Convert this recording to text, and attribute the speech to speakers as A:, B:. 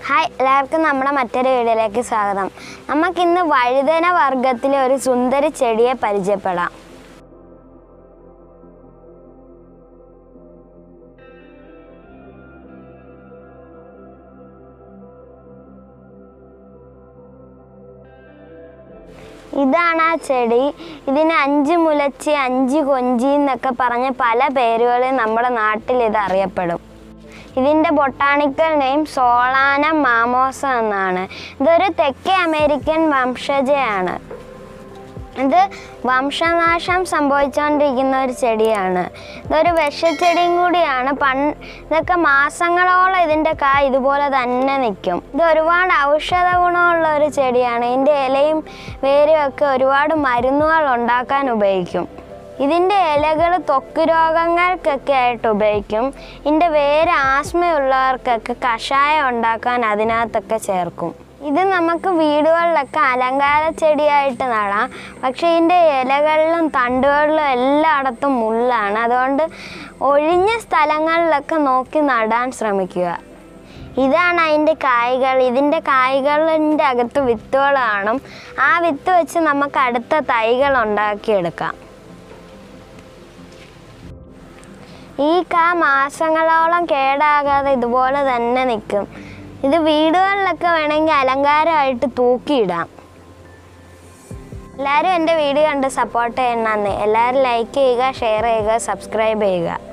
A: hi എല്ലാവർക്കും നമ്മുടെ മറ്റൊരു വീഡിയോയിലേക്ക് സ്വാഗതം നമുക്കിന്ന് വഴുതന വർഗത്തിലെ ഒരു സുന്ദരി ചെടിയെ പരിചയപ്പെടാം ഇതാണ് ആ ചെടി ഇതിന് അഞ്ച് മുലച്ചി അഞ്ച് കൊഞ്ചി എന്നൊക്കെ പറഞ്ഞ പല പേരുകളിൽ നമ്മുടെ നാട്ടിൽ ഇത് അറിയപ്പെടും ഇതിൻ്റെ ബൊട്ടാണിക്കൽ നെയിം സോളാനം മാമോസ എന്നാണ് ഇതൊരു തെക്കേ അമേരിക്കൻ വംശജയാണ് ഇത് വംശനാശം സംഭവിച്ചുകൊണ്ടിരിക്കുന്ന ഒരു ചെടിയാണ് ഇതൊരു വിഷച്ചെടിയും കൂടിയാണ് പൺ ഇതൊക്കെ മാസങ്ങളോളം ഇതിൻ്റെ കായ് ഇതുപോലെ തന്നെ നിൽക്കും ഇത് ഒരുപാട് ഔഷധ ഗുണമുള്ള ഒരു ചെടിയാണ് ഇതിൻ്റെ ഇലയും വേരും ഒക്കെ ഒരുപാട് മരുന്നുകൾ ഉണ്ടാക്കാൻ ഉപയോഗിക്കും ഇതിൻ്റെ ഇലകൾ ത്വക്ക് രോഗങ്ങൾക്കൊക്കെ ആയിട്ട് ഉപയോഗിക്കും ഇതിൻ്റെ വേര് ആസ്മയുള്ളവർക്കൊക്കെ കഷായം ഉണ്ടാക്കാൻ അതിനകത്തൊക്കെ ചേർക്കും ഇത് നമുക്ക് വീടുകളിലൊക്കെ അലങ്കാര ചെടിയായിട്ട് നടാം പക്ഷേ ഇതിൻ്റെ ഇലകളിലും തണ്ടുകളിലും എല്ലായിടത്തും മുള്ളാണ് അതുകൊണ്ട് ഒഴിഞ്ഞ സ്ഥലങ്ങളിലൊക്കെ നോക്കി നടാൻ ശ്രമിക്കുക ഇതാണ് അതിൻ്റെ കായ്കൾ ഇതിൻ്റെ കായ്കളിൻ്റെ അകത്ത് വിത്തുകൾ കാണും ആ വിത്ത് വെച്ച് നമുക്ക് അടുത്ത തൈകൾ ഉണ്ടാക്കിയെടുക്കാം ഈ കാ മാസങ്ങളോളം കേടാകാതെ ഇതുപോലെ തന്നെ നിൽക്കും ഇത് വീടുകളിലൊക്കെ വേണമെങ്കിൽ അലങ്കാരമായിട്ട് തൂക്കിയിടാം എല്ലാവരും എൻ്റെ വീഡിയോ കണ്ട് സപ്പോർട്ട് ചെയ്യണമെന്ന് എല്ലാവരും ലൈക്ക് ചെയ്യുക ഷെയർ ചെയ്യുക സബ്സ്ക്രൈബ് ചെയ്യുക